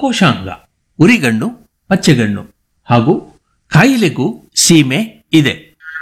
ಅಂಕೋಶಾಂಗ ಉರಿಗಣ್ಣು ಪಚ್ಚೆಗಣ್ಣು ಹಾಗೂ ಕಾಯಿಲೆಗೂ ಸೀಮೆ ಇದೆ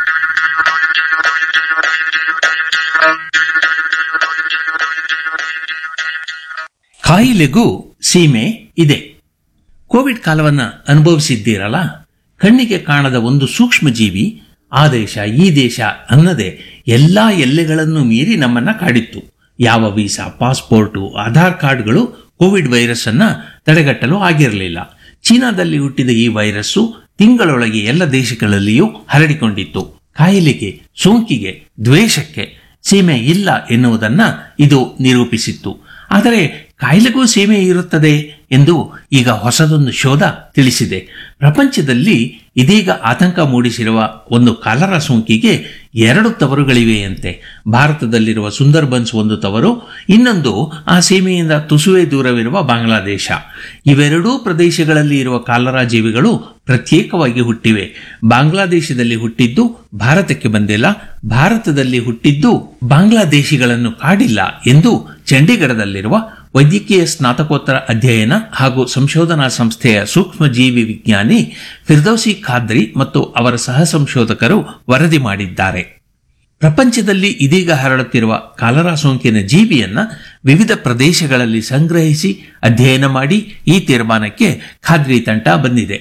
ಕಾಯಿಲೆಗೂ ಸೀಮೆ ಇದೆ ಕೋವಿಡ್ ಕಾಲವನ್ನ ಅನುಭವಿಸಿದ್ದೀರಲ್ಲ ಕಣ್ಣಿಗೆ ಕಾಣದ ಒಂದು ಸೂಕ್ಷ್ಮ ಜೀವಿ ಆ ದೇಶ ಈ ದೇಶ ಅನ್ನದೆ ಎಲ್ಲಾ ಎಲ್ಲೆಗಳನ್ನು ಮೀರಿ ನಮ್ಮನ್ನ ಕಾಡಿತ್ತು ಯಾವ ವೀಸಾ ಪಾಸ್ಪೋರ್ಟು ಆಧಾರ್ ಕಾರ್ಡ್ಗಳು ಕೋವಿಡ್ ವೈರಸ್ ಅನ್ನ ತಡೆಗಟ್ಟಲು ಆಗಿರಲಿಲ್ಲ ಚೀನಾದಲ್ಲಿ ಹುಟ್ಟಿದ ಈ ವೈರಸ್ಸು ತಿಂಗಳೊಳಗೆ ಎಲ್ಲ ದೇಶಗಳಲ್ಲಿಯೂ ಹರಡಿಕೊಂಡಿತ್ತು ಕಾಯಿಲೆಗೆ ಸೋಂಕಿಗೆ ದ್ವೇಷಕ್ಕೆ ಸೀಮೆ ಇಲ್ಲ ಎನ್ನುವುದನ್ನ ಇದು ನಿರೂಪಿಸಿತ್ತು ಆದರೆ ಕಾಯಿಲೆಗೂ ಸೀಮೆ ಇರುತ್ತದೆ ಎಂದು ಈಗ ಹೊಸದೊಂದು ಶೋಧ ತಿಳಿಸಿದೆ ಪ್ರಪಂಚದಲ್ಲಿ ಇದೀಗ ಆತಂಕ ಮೂಡಿಸಿರುವ ಒಂದು ಕಾಲರ ಸೋಂಕಿಗೆ ಎರಡು ತವರುಗಳಿವೆಯಂತೆ ಭಾರತದಲ್ಲಿರುವ ಸುಂದರ್ಬನ್ಸ್ ಒಂದು ತವರು ಇನ್ನೊಂದು ಆ ಸೀಮೆಯಿಂದ ತುಸುವೆ ದೂರವಿರುವ ಬಾಂಗ್ಲಾದೇಶ ಇವೆರಡೂ ಪ್ರದೇಶಗಳಲ್ಲಿ ಇರುವ ಕಾಲರಾ ಜೀವಿಗಳು ಪ್ರತ್ಯೇಕವಾಗಿ ಹುಟ್ಟಿವೆ ಬಾಂಗ್ಲಾದೇಶದಲ್ಲಿ ಹುಟ್ಟಿದ್ದು ಭಾರತಕ್ಕೆ ಬಂದಿಲ್ಲ ಭಾರತದಲ್ಲಿ ಹುಟ್ಟಿದ್ದು ಬಾಂಗ್ಲಾದೇಶಿಗಳನ್ನು ಕಾಡಿಲ್ಲ ಎಂದು ಚಂಡೀಗಢದಲ್ಲಿರುವ ವೈದ್ಯಕೀಯ ಸ್ನಾತಕೋತ್ತರ ಅಧ್ಯಯನ ಹಾಗೂ ಸಂಶೋಧನಾ ಸಂಸ್ಥೆಯ ಸೂಕ್ಷ್ಮಜೀವಿ ವಿಜ್ಞಾನಿ ಫಿರ್ದೌಸಿ ಖಾದ್ರಿ ಮತ್ತು ಅವರ ಸಹ ಸಂಶೋಧಕರು ವರದಿ ಮಾಡಿದ್ದಾರೆ ಪ್ರಪಂಚದಲ್ಲಿ ಇದೀಗ ಹರಡುತ್ತಿರುವ ಕಾಲರಾ ಸೋಂಕಿನ ಜೀವಿಯನ್ನ ವಿವಿಧ ಪ್ರದೇಶಗಳಲ್ಲಿ ಸಂಗ್ರಹಿಸಿ ಅಧ್ಯಯನ ಮಾಡಿ ಈ ತೀರ್ಮಾನಕ್ಕೆ ಖಾದ್ರಿ ತಂಡ ಬಂದಿದೆ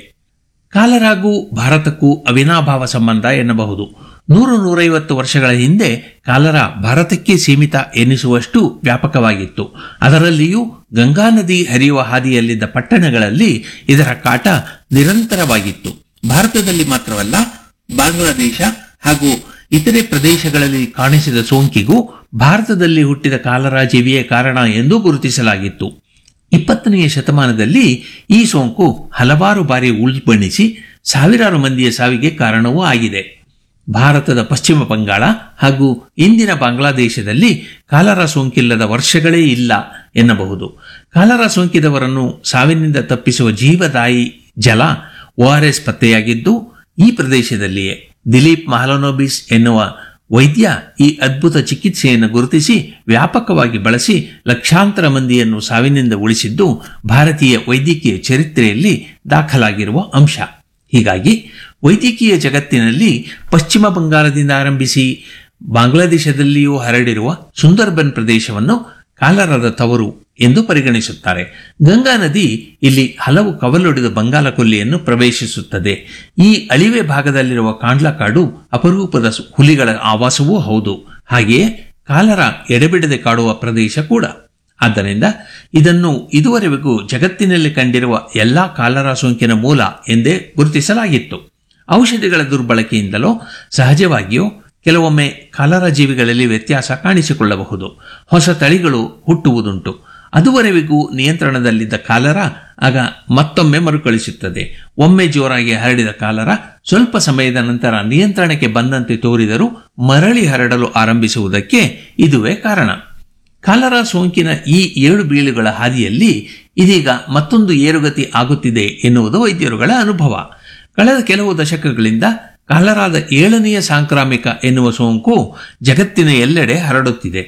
ಕಾಲರಾಗೂ ಭಾರತಕ್ಕೂ ಅವಿನಾಭಾವ ಸಂಬಂಧ ಎನ್ನಬಹುದು ನೂರು ನೂರೈವತ್ತು ವರ್ಷಗಳ ಹಿಂದೆ ಕಾಲರಾ ಭಾರತಕ್ಕೆ ಸೀಮಿತ ಎನ್ನಿಸುವಷ್ಟು ವ್ಯಾಪಕವಾಗಿತ್ತು ಅದರಲ್ಲಿಯೂ ಗಂಗಾ ನದಿ ಹರಿಯುವ ಹಾದಿಯಲ್ಲಿದ್ದ ಪಟ್ಟಣಗಳಲ್ಲಿ ಇದರ ಕಾಟ ನಿರಂತರವಾಗಿತ್ತು ಭಾರತದಲ್ಲಿ ಮಾತ್ರವಲ್ಲ ಬಾಂಗ್ಲಾದೇಶ ಹಾಗೂ ಇತರೆ ಪ್ರದೇಶಗಳಲ್ಲಿ ಕಾಣಿಸಿದ ಸೋಂಕಿಗೂ ಭಾರತದಲ್ಲಿ ಹುಟ್ಟಿದ ಕಾಲರಾ ಜೀವಿಯೇ ಕಾರಣ ಎಂದು ಗುರುತಿಸಲಾಗಿತ್ತು ಇಪ್ಪತ್ತನೆಯ ಶತಮಾನದಲ್ಲಿ ಈ ಸೋಂಕು ಹಲವಾರು ಬಾರಿ ಉಲ್ಬಣಿಸಿ ಸಾವಿರಾರು ಮಂದಿಯ ಸಾವಿಗೆ ಕಾರಣವೂ ಆಗಿದೆ ಭಾರತದ ಪಶ್ಚಿಮ ಬಂಗಾಳ ಹಾಗೂ ಇಂದಿನ ಬಾಂಗ್ಲಾದೇಶದಲ್ಲಿ ಕಾಲರಾ ಸೋಂಕಿಲ್ಲದ ವರ್ಷಗಳೇ ಇಲ್ಲ ಎನ್ನಬಹುದು ಕಾಲರಾ ಸೋಂಕಿದವರನ್ನು ಸಾವಿನಿಂದ ತಪ್ಪಿಸುವ ಜೀವದಾಯಿ ಜಲ ಓಆರ್ಎಸ್ ಪತ್ತೆಯಾಗಿದ್ದು ಈ ಪ್ರದೇಶದಲ್ಲಿಯೇ ದಿಲೀಪ್ ಮಹಲನೋಬಿಸ್ ಎನ್ನುವ ವೈದ್ಯ ಈ ಅದ್ಭುತ ಚಿಕಿತ್ಸೆಯನ್ನು ಗುರುತಿಸಿ ವ್ಯಾಪಕವಾಗಿ ಬಳಸಿ ಲಕ್ಷಾಂತರ ಮಂದಿಯನ್ನು ಸಾವಿನಿಂದ ಉಳಿಸಿದ್ದು ಭಾರತೀಯ ವೈದ್ಯಕೀಯ ಚರಿತ್ರೆಯಲ್ಲಿ ದಾಖಲಾಗಿರುವ ಅಂಶ ಹೀಗಾಗಿ ವೈದ್ಯಕೀಯ ಜಗತ್ತಿನಲ್ಲಿ ಪಶ್ಚಿಮ ಬಂಗಾಳದಿಂದ ಆರಂಭಿಸಿ ಬಾಂಗ್ಲಾದೇಶದಲ್ಲಿಯೂ ಹರಡಿರುವ ಸುಂದರ್ಬನ್ ಪ್ರದೇಶವನ್ನು ಕಾಲರದ ತವರು ಎಂದು ಪರಿಗಣಿಸುತ್ತಾರೆ ಗಂಗಾ ನದಿ ಇಲ್ಲಿ ಹಲವು ಕವಲೊಡೆದ ಬಂಗಾಲ ಕೊಲ್ಲಿಯನ್ನು ಪ್ರವೇಶಿಸುತ್ತದೆ ಈ ಅಳಿವೆ ಭಾಗದಲ್ಲಿರುವ ಕಾಂಡ್ಲಕಾಡು ಅಪರೂಪದ ಹುಲಿಗಳ ಆವಾಸವೂ ಹೌದು ಹಾಗೆಯೇ ಕಾಲರ ಎಡೆಬಿಡದೆ ಕಾಡುವ ಪ್ರದೇಶ ಕೂಡ ಆದ್ದರಿಂದ ಇದನ್ನು ಇದುವರೆಗೂ ಜಗತ್ತಿನಲ್ಲಿ ಕಂಡಿರುವ ಎಲ್ಲಾ ಕಾಲರಾ ಸೋಂಕಿನ ಮೂಲ ಎಂದೇ ಗುರುತಿಸಲಾಗಿತ್ತು ಔಷಧಿಗಳ ದುರ್ಬಳಕೆಯಿಂದಲೋ ಸಹಜವಾಗಿಯೋ ಕೆಲವೊಮ್ಮೆ ಕಾಲರಾ ಜೀವಿಗಳಲ್ಲಿ ವ್ಯತ್ಯಾಸ ಕಾಣಿಸಿಕೊಳ್ಳಬಹುದು ಹೊಸ ತಳಿಗಳು ಹುಟ್ಟುವುದುಂಟು ಅದುವರೆವಿಗೂ ನಿಯಂತ್ರಣದಲ್ಲಿದ್ದ ಕಾಲರ ಆಗ ಮತ್ತೊಮ್ಮೆ ಮರುಕಳಿಸುತ್ತದೆ ಒಮ್ಮೆ ಜೋರಾಗಿ ಹರಡಿದ ಕಾಲರ ಸ್ವಲ್ಪ ಸಮಯದ ನಂತರ ನಿಯಂತ್ರಣಕ್ಕೆ ಬಂದಂತೆ ತೋರಿದರೂ ಮರಳಿ ಹರಡಲು ಆರಂಭಿಸುವುದಕ್ಕೆ ಇದುವೇ ಕಾರಣ ಕಾಲರಾ ಸೋಂಕಿನ ಈ ಏಳು ಬೀಳುಗಳ ಹಾದಿಯಲ್ಲಿ ಇದೀಗ ಮತ್ತೊಂದು ಏರುಗತಿ ಆಗುತ್ತಿದೆ ಎನ್ನುವುದು ವೈದ್ಯರುಗಳ ಅನುಭವ ಕಳೆದ ಕೆಲವು ದಶಕಗಳಿಂದ ಕಾಲರಾದ ಏಳನೆಯ ಸಾಂಕ್ರಾಮಿಕ ಎನ್ನುವ ಸೋಂಕು ಜಗತ್ತಿನ ಎಲ್ಲೆಡೆ ಹರಡುತ್ತಿದೆ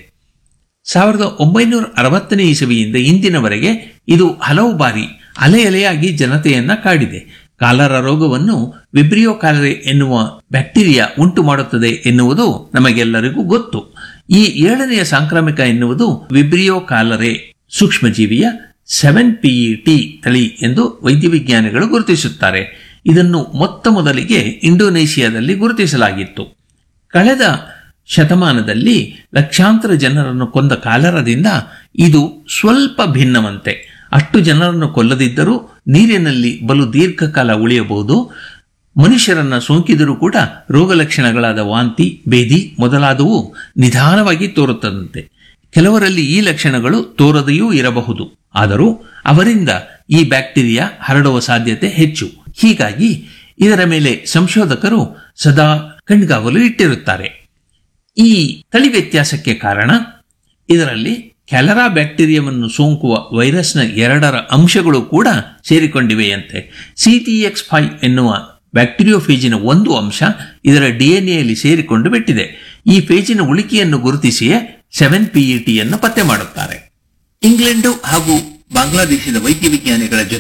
ಸಾವಿರದ ಒಂಬೈನೂರ ಅರವತ್ತನೇ ಇಸವಿಯಿಂದ ಇಂದಿನವರೆಗೆ ಇದು ಹಲವು ಬಾರಿ ಅಲೆ ಅಲೆಯಾಗಿ ಜನತೆಯನ್ನ ಕಾಡಿದೆ ಕಾಲರ ರೋಗವನ್ನು ವಿಬ್ರಿಯೋ ಕಾಲರೆ ಎನ್ನುವ ಬ್ಯಾಕ್ಟೀರಿಯಾ ಉಂಟು ಮಾಡುತ್ತದೆ ಎನ್ನುವುದು ನಮಗೆಲ್ಲರಿಗೂ ಗೊತ್ತು ಈ ಏಳನೆಯ ಸಾಂಕ್ರಾಮಿಕ ಎನ್ನುವುದು ವಿಬ್ರಿಯೋ ಕಾಲರೆ ಸೂಕ್ಷ್ಮಜೀವಿಯ ಸೆವೆನ್ ಪಿಇ ಟಿ ತಳಿ ಎಂದು ವೈದ್ಯ ವಿಜ್ಞಾನಿಗಳು ಗುರುತಿಸುತ್ತಾರೆ ಇದನ್ನು ಮೊತ್ತ ಮೊದಲಿಗೆ ಇಂಡೋನೇಷಿಯಾದಲ್ಲಿ ಗುರುತಿಸಲಾಗಿತ್ತು ಕಳೆದ ಶತಮಾನದಲ್ಲಿ ಲಕ್ಷಾಂತರ ಜನರನ್ನು ಕೊಂದ ಕಾಲರದಿಂದ ಇದು ಸ್ವಲ್ಪ ಭಿನ್ನವಂತೆ ಅಷ್ಟು ಜನರನ್ನು ಕೊಲ್ಲದಿದ್ದರೂ ನೀರಿನಲ್ಲಿ ಬಲು ದೀರ್ಘಕಾಲ ಉಳಿಯಬಹುದು ಮನುಷ್ಯರನ್ನ ಸೋಂಕಿದರೂ ಕೂಡ ರೋಗ ಲಕ್ಷಣಗಳಾದ ವಾಂತಿ ಬೇದಿ ಮೊದಲಾದವು ನಿಧಾನವಾಗಿ ತೋರುತ್ತದಂತೆ ಕೆಲವರಲ್ಲಿ ಈ ಲಕ್ಷಣಗಳು ತೋರದೆಯೂ ಇರಬಹುದು ಆದರೂ ಅವರಿಂದ ಈ ಬ್ಯಾಕ್ಟೀರಿಯಾ ಹರಡುವ ಸಾಧ್ಯತೆ ಹೆಚ್ಚು ಹೀಗಾಗಿ ಇದರ ಮೇಲೆ ಸಂಶೋಧಕರು ಸದಾ ಕಣ್ಗಾವಲು ಇಟ್ಟಿರುತ್ತಾರೆ ಈ ತಳಿ ವ್ಯತ್ಯಾಸಕ್ಕೆ ಕಾರಣ ಇದರಲ್ಲಿ ಕ್ಯಾಲರಾ ಬ್ಯಾಕ್ಟೀರಿಯಾವನ್ನು ಸೋಂಕುವ ವೈರಸ್ನ ಎರಡರ ಅಂಶಗಳು ಕೂಡ ಸೇರಿಕೊಂಡಿವೆಯಂತೆ ಸಿಟಿಎಕ್ಸ್ ಫೈವ್ ಎನ್ನುವ ಬ್ಯಾಕ್ಟೀರಿಯೋಫೇಜಿನ ಒಂದು ಅಂಶ ಇದರ ಡಿಎನ್ಎಯಲ್ಲಿ ಸೇರಿಕೊಂಡು ಬಿಟ್ಟಿದೆ ಈ ಫೇಜಿನ ಉಳಿಕೆಯನ್ನು ಗುರುತಿಸಿಯೇ ಸೆವೆನ್ ಪಿಇಟಿಯನ್ನು ಪತ್ತೆ ಮಾಡುತ್ತಾರೆ ಇಂಗ್ಲೆಂಡು ಹಾಗೂ ಬಾಂಗ್ಲಾದೇಶದ ವೈದ್ಯ ವಿಜ್ಞಾನಿಗಳ ಜೊತೆ